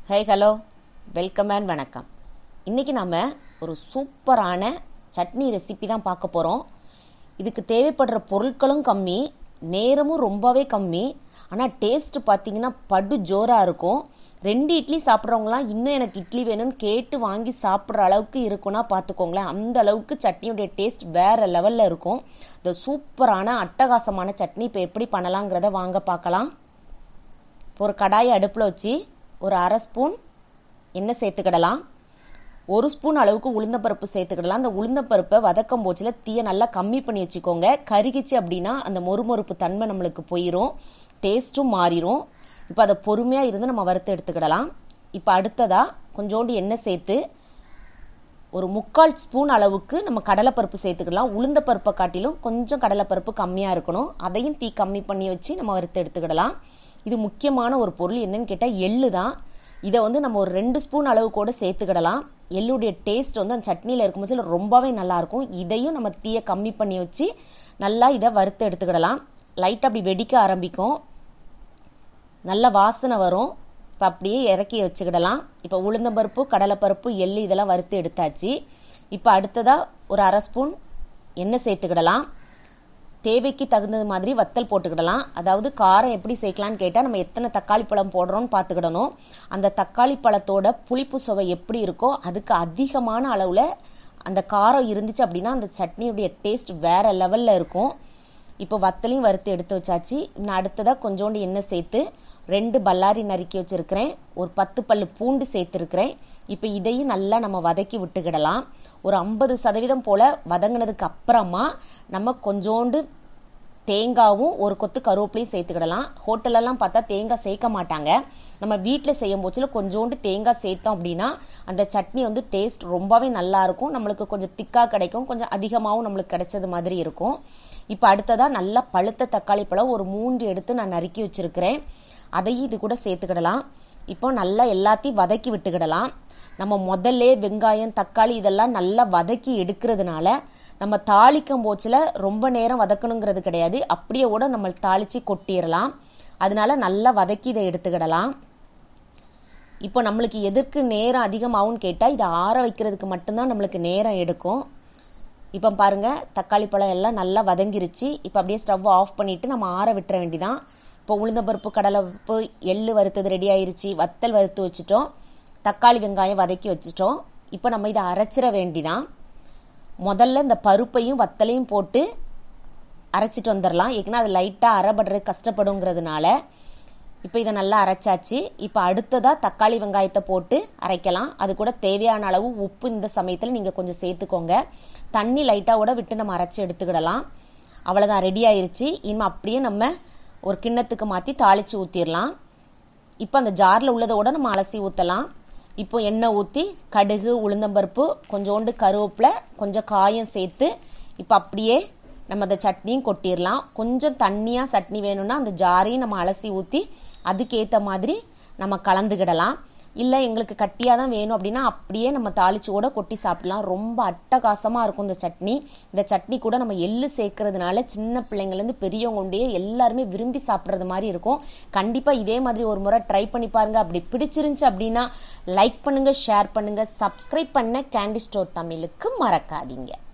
hey hello welcome and வணக்கம் இன்றைக்கி நம்ம ஒரு சூப்பரான சட்னி ரெசிபி தான் பார்க்க போகிறோம் இதுக்கு தேவைப்படுற பொருட்களும் கம்மி நேரமும் ரொம்பவே கம்மி ஆனால் டேஸ்ட் பார்த்தீங்கன்னா படு ஜோராக இருக்கும் ரெண்டு இட்லி சாப்பிட்றவங்களாம் இன்னும் எனக்கு இட்லி வேணும்னு கேட்டு வாங்கி சாப்பிட்ற அளவுக்கு இருக்குன்னா பார்த்துக்கோங்களேன் அந்த அளவுக்கு சட்னியுடைய டேஸ்ட் வேறு லெவலில் இருக்கும் இந்த சூப்பரான அட்டகாசமான சட்னி இப்போ எப்படி பண்ணலாங்கிறத வாங்க பார்க்கலாம் ஒரு கடாயை அடுப்பில் வச்சு ஒரு அரை ஸ்பூன் எண்ணெய் சேர்த்துக்கிடலாம் ஒரு ஸ்பூன் அளவுக்கு உளுந்தப்பருப்பு சேர்த்துக்கிடலாம் அந்த உளுந்தப்பருப்பை வதக்கம் போச்சில் தீயை நல்லா கம்மி பண்ணி வச்சுக்கோங்க கருகிச்சு அப்படின்னா அந்த மொறுமொறுப்பு தன்மை நம்மளுக்கு போயிடும் டேஸ்ட்டும் மாறிடும் இப்போ அதை பொறுமையாக இருந்து நம்ம வறுத்து எடுத்துக்கிடலாம் இப்போ அடுத்ததாக கொஞ்சோண்டு எண்ணெய் சேர்த்து ஒரு முக்கால் ஸ்பூன் அளவுக்கு நம்ம கடலைப்பருப்பு சேர்த்துக்கலாம் உளுந்த பருப்பை காட்டிலும் கொஞ்சம் கடலைப்பருப்பு கம்மியாக இருக்கணும் அதையும் தீ கம்மி பண்ணி வச்சு நம்ம வறுத்து எடுத்துக்கிடலாம் இது முக்கியமான ஒரு பொருள் என்னன்னு கேட்டால் எள்ளு தான் இதை வந்து நம்ம ஒரு ரெண்டு ஸ்பூன் அளவு கூட சேர்த்துக்கிடலாம் எள்ளுடைய டேஸ்ட் வந்து அந்த சட்னியில் இருக்கும்போது ரொம்பவே நல்லாயிருக்கும் இதையும் நம்ம தீயை கம்மி பண்ணி வச்சு நல்லா இதை வறுத்து எடுத்துக்கிடலாம் லைட்டாக அப்படி வெடிக்க ஆரம்பிக்கும் நல்ல வாசனை வரும் இப்போ அப்படியே இறக்கி வச்சுக்கிடலாம் இப்போ உளுந்தம்பருப்பு கடலைப்பருப்பு எள்ளு இதெல்லாம் வறுத்து எடுத்தாச்சு இப்போ அடுத்ததாக ஒரு அரை ஸ்பூன் எண்ணெய் சேர்த்துக்கிடலாம் தேவைக்கு தகுந்தது மாதிரி வத்தல் போட்டுக்கிடலாம் அதாவது காரம் எப்படி சேர்க்கலான்னு கேட்டால் நம்ம எத்தனை தக்காளி பழம் போடுறோம்னு பார்த்துக்கிடணும் அந்த தக்காளி பழத்தோட புளிப்பு சுவை எப்படி இருக்கோ அதுக்கு அதிகமான அளவில் அந்த காரம் இருந்துச்சு அப்படின்னா அந்த சட்னியுடைய டேஸ்ட் வேறு லெவலில் இருக்கும் இப்போ வத்தலையும் வறுத்து எடுத்து வச்சாச்சு நான் அடுத்ததாக கொஞ்சோண்டு எண்ணெய் சேர்த்து ரெண்டு பல்லாரி நறுக்கி வச்சுருக்கிறேன் ஒரு பத்து பல்லு பூண்டு சேர்த்துருக்கிறேன் இப்போ இதையும் நல்லா நம்ம வதக்கி விட்டுக்கிடலாம் ஒரு ஐம்பது சதவீதம் போல் வதங்கினதுக்கு அப்புறமா நம்ம கொஞ்சோண்டு தேங்காவும் ஒரு கொத்து கருவேப்பிலையும் சேர்த்துக்கிடலாம் ஹோட்டலெல்லாம் பார்த்தா தேங்காய் சேர்க்க மாட்டாங்க நம்ம வீட்டில் செய்யும் போச்சில் கொஞ்சோண்டு தேங்காய் சேர்த்தோம் அப்படின்னா அந்த சட்னி வந்து டேஸ்ட் ரொம்பவே நல்லாயிருக்கும் நம்மளுக்கு கொஞ்சம் திக்காக கிடைக்கும் கொஞ்சம் அதிகமாகவும் நம்மளுக்கு கிடைச்சது மாதிரி இருக்கும் இப்போ அடுத்ததாக நல்லா பழுத்த தக்காளி பழம் ஒரு மூன்று எடுத்து நான் நறுக்கி வச்சுருக்கிறேன் அதையும் இது கூட சேர்த்துக்கிடலாம் இப்போ நல்லா எல்லாத்தையும் வதக்கி விட்டுக்கிடலாம் நம்ம முதல்ல வெங்காயம் தக்காளி இதெல்லாம் நல்லா வதக்கி எடுக்கிறதுனால நம்ம தாளிக்கும் போச்சில் ரொம்ப நேரம் வதக்கணுங்கிறது கிடையாது அப்படியே கூட நம்ம தாளித்து கொட்டிடலாம் அதனால நல்லா வதக்கி இதை எடுத்துக்கிடலாம் இப்போ நம்மளுக்கு எதற்கு நேரம் அதிகமாகும்னு கேட்டால் இதை ஆற வைக்கிறதுக்கு மட்டும்தான் நம்மளுக்கு நேரம் எடுக்கும் இப்போ பாருங்கள் தக்காளி பழம் எல்லாம் நல்லா வதங்கிருச்சு இப்போ அப்படியே ஸ்டவ் ஆஃப் பண்ணிவிட்டு நம்ம ஆற விட்டுற வேண்டிதான் இப்போ உளுந்தம்பருப்பு கடலைப்பருப்பு எள்ளு வறுத்தது ரெடி ஆயிருச்சு வத்தல் வறுத்து வச்சுட்டோம் தக்காளி வெங்காயம் வதக்கி வச்சுட்டோம் இப்போ நம்ம இதை அரைச்சிட வேண்டிதான் முதல்ல இந்த பருப்பையும் வத்தலையும் போட்டு அரைச்சிட்டு வந்துடலாம் ஏன்னா அது லைட்டாக அரைபடுறது கஷ்டப்படுங்கிறதுனால இப்போ இதை நல்லா அரைச்சாச்சு இப்போ அடுத்ததாக தக்காளி வெங்காயத்தை போட்டு அரைக்கலாம் அது கூட தேவையான அளவு உப்பு இந்த சமயத்தில் நீங்கள் கொஞ்சம் சேர்த்துக்கோங்க தண்ணி லைட்டாக கூட விட்டு நம்ம அரைச்சி எடுத்துக்கிடலாம் அவ்வளோதான் ரெடி ஆயிருச்சு இனிமேல் அப்படியே நம்ம ஒரு கிண்ணத்துக்கு மாற்றி தாளித்து ஊற்றிடலாம் இப்போ அந்த ஜாரில் உள்ளதை கூட நம்ம அலசி ஊற்றலாம் இப்போ எண்ணெய் ஊற்றி கடுகு உளுந்தம்பருப்பு கொஞ்சோண்டு கருவேப்பிலை கொஞ்சம் காயம் சேர்த்து இப்போ அப்படியே நம்ம அந்த சட்னியும் கொட்டிடலாம் கொஞ்சம் தண்ணியாக சட்னி வேணும்னா அந்த ஜாரையும் நம்ம அலசி ஊற்றி அதுக்கேற்ற மாதிரி நம்ம கலந்துக்கிடலாம் இல்லை எங்களுக்கு கட்டியாக தான் வேணும் அப்படின்னா அப்படியே நம்ம தாளிச்சு கூட கொட்டி சாப்பிடலாம் ரொம்ப அட்டகாசமாக இருக்கும் இந்த சட்னி இந்த சட்னி கூட நம்ம எள்ளு சேர்க்கறதுனால சின்ன பிள்ளைங்கள்லேருந்து பெரியவங்க உண்டே எல்லாருமே விரும்பி சாப்பிட்றது மாதிரி இருக்கும் கண்டிப்பாக இதே மாதிரி ஒரு முறை ட்ரை பண்ணி பாருங்கள் அப்படி பிடிச்சிருந்துச்சு அப்படின்னா லைக் பண்ணுங்கள் ஷேர் பண்ணுங்கள் சப்ஸ்கிரைப் பண்ண கேண்டி ஸ்டோர் தமிழுக்கு மறக்காதீங்க